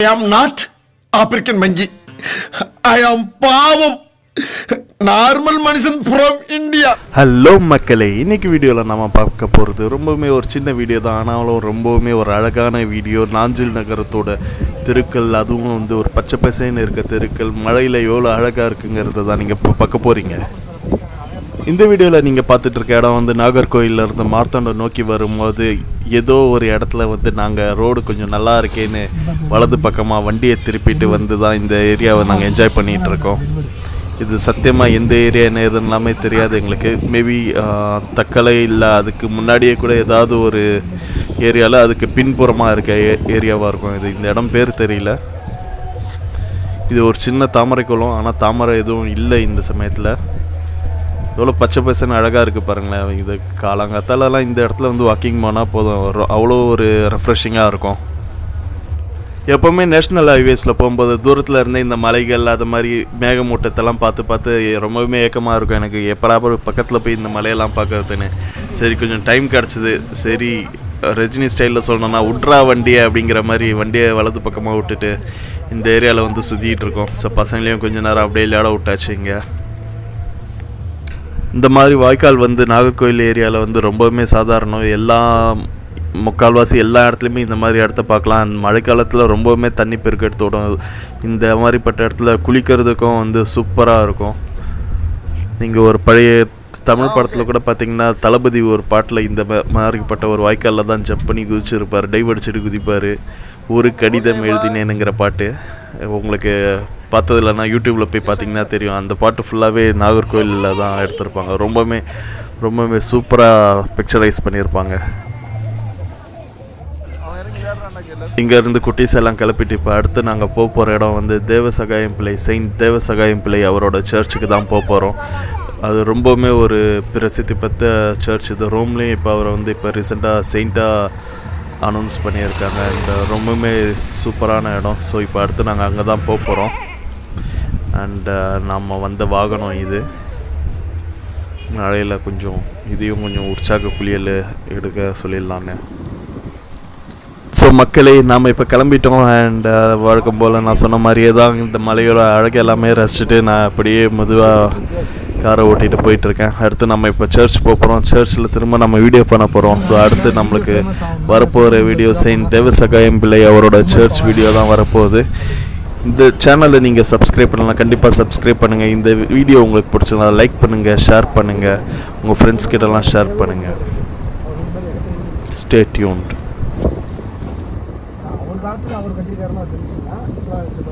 I am not African மங்கி ஐ ஆம் பாவம் normal மனுஷன் ஃப்ரம் இந்தியா ஹலோ மக்களே இன்னைக்கு வீடியோவில் நம்ம பார்க்க போகிறது ரொம்பவுமே ஒரு சின்ன வீடியோ தான் ஆனாலும் ரொம்பவுமே ஒரு அழகான வீடியோ நாஞ்சில் நகரத்தோட தெருக்கள் அதுவும் வந்து ஒரு பச்சை பசேன்னு இருக்க தெருக்கள் மழையில் எவ்வளோ அழகாக இருக்குங்கிறத தான் நீங்கள் இப்போ பார்க்க போகிறீங்க இந்த வீடியோவில் நீங்கள் பார்த்துட்டு இருக்க இடம் வந்து நாகர்கோயில்ல இருந்து மார்த்தாண்டம் நோக்கி வரும்போது ஏதோ ஒரு இடத்துல வந்து நாங்கள் ரோடு கொஞ்சம் நல்லா இருக்கேன்னு வலது பக்கமாக வண்டியை திருப்பிட்டு வந்து தான் இந்த ஏரியாவை நாங்கள் என்ஜாய் பண்ணிகிட்டு இருக்கோம் இது சத்தியமாக எந்த ஏரியா என்ன ஏதுன்னு எல்லாமே தெரியாது எங்களுக்கு மேபி தக்கலை இல்லை அதுக்கு முன்னாடியே கூட ஏதாவது ஒரு ஏரியாவில் அதுக்கு பின்புறமாக இருக்க ஏ ஏரியாவாக இருக்கும் இது இந்த இடம் பேர் தெரியல இது ஒரு சின்ன தாமரை குளம் ஆனால் தாமரை எதுவும் இல்லை இந்த சமயத்தில் எவ்வளோ பச்சை பசன்னு அழகாக இருக்குது பாருங்களேன் இது காலங்காத்தாலலாம் இந்த இடத்துல வந்து வாக்கிங் போனால் போதும் ஒரு- அவ்வளோ ஒரு ரெஃப்ரெஷிங்காக இருக்கும் எப்போவுமே நேஷ்னல் ஹைவேஸில் போகும்போது தூரத்தில் இருந்தே இந்த மலைகள் அது மாதிரி மேகமூட்டத்தெல்லாம் பார்த்து பார்த்து ரொம்பவுமே ஏக்கமாக இருக்கும் எனக்கு எப்படா பக்கத்தில் போய் இந்த மலையெல்லாம் பார்க்கறதுன்னு சரி கொஞ்சம் டைம் கிடச்சிது சரி ரஜினி ஸ்டைலில் சொல்லணும்னா உட்ரா வண்டியை அப்படிங்கிற மாதிரி வண்டியை வலது பக்கமாக விட்டுட்டு இந்த ஏரியாவில் வந்து சுற்றிட்டு இருக்கோம் ஸோ பசங்களையும் கொஞ்ச நேரம் அப்படியே விளையாட விட்டாச்சு இங்கே இந்த மாதிரி வாய்க்கால் வந்து நாகர்கோயில் ஏரியாவில் வந்து ரொம்பவுமே சாதாரணம் எல்லா முக்கால்வாசி எல்லா இடத்துலையுமே இந்த மாதிரி இடத்த பார்க்கலாம் மழைக்காலத்தில் ரொம்பவுமே தண்ணி பெருக்கெடுத்து விடும் இந்த மாதிரிப்பட்ட இடத்துல குளிக்கிறதுக்கும் வந்து சூப்பராக இருக்கும் நீங்கள் ஒரு பழைய தமிழ் படத்தில் கூட பார்த்தீங்கன்னா தளபதி ஒரு பாட்டில் இந்த மா- மாதிரிப்பட்ட ஒரு வாய்க்காலில் தான் ஜம்ப் பண்ணி குதிச்சிருப்பார் டைவ் அடிச்சுட்டு குதிப்பார் ஒரு கடிதம் எழுதினேனுங்கிற பாட்டு உங்களுக்கு பார்த்தது இல்லைன்னா யூடியூப்பில் போய் பார்த்தீங்கன்னா தெரியும் அந்த பாட்டு ஃபுல்லாகவே நாகர்கோயிலில் தான் எடுத்திருப்பாங்க ரொம்பவுமே ரொம்பவுமே சூப்பராக பிக்சரைஸ் பண்ணியிருப்பாங்க இங்க இருந்து குட்டீஸ் எல்லாம் கிளப்பிட்டு இப்போ அடுத்து நாங்கள் போக போகிற இடம் வந்து தேவசகாயம் பிள்ளை செயின்ட் தேவசகாயம் பிள்ளை அவரோட சர்ச்சுக்கு தான் போக போகிறோம் அது ரொம்பவுமே ஒரு பிரசித்தி பெற்ற சர்ச் இது ரோம்லேயும் இப்போ அவரை வந்து இப்போ ரீசெண்டாக செயிண்ட்டாக அனௌன்ஸ் பண்ணியிருக்காங்க இந்த ரொம்பவுமே சூப்பரான இடம் ஸோ இப்போ அடுத்து நாங்கள் அங்கே தான் போக போகிறோம் அண்ட் நம்ம வந்த வாகனம் இது மழையில் கொஞ்சம் இதையும் கொஞ்சம் உற்சாக குளியல் எடுக்க சொல்லிடலான்னு ஸோ மக்களே நாம் இப்போ கிளம்பிட்டோம் அண்ட் வழக்கம் போல் நான் சொன்ன மாதிரியே தான் இந்த மலையோட அழகு எல்லாமே ரசிச்சுட்டு நான் அப்படியே மெதுவாக காரை ஓட்டிகிட்டு போயிட்டுருக்கேன் அடுத்து நம்ம இப்போ சர்ச் போக போகிறோம் சர்ச்சில் திரும்ப நம்ம வீடியோ பண்ண போகிறோம் ஸோ அடுத்து நம்மளுக்கு வரப்போகிற வீடியோ செயின்ட் தேவசகாயம் பிள்ளை அவரோட சர்ச் வீடியோ தான் வரப்போகுது இந்த சேனலை நீங்கள் சப்ஸ்கிரைப் பண்ணலாம் கண்டிப்பாக சப்ஸ்கிரைப் பண்ணுங்கள் இந்த வீடியோ உங்களுக்கு பிடிச்சிருந்தா லைக் பண்ணுங்கள் ஷேர் பண்ணுங்கள் உங்கள் ஃப்ரெண்ட்ஸ் கிட்டலாம் ஷேர் பண்ணுங்கள் ஸ்டே டியூன்ட் அவர் காலத்துல அவர் கட்டிருக்காருன்னா தெரிஞ்சுங்களா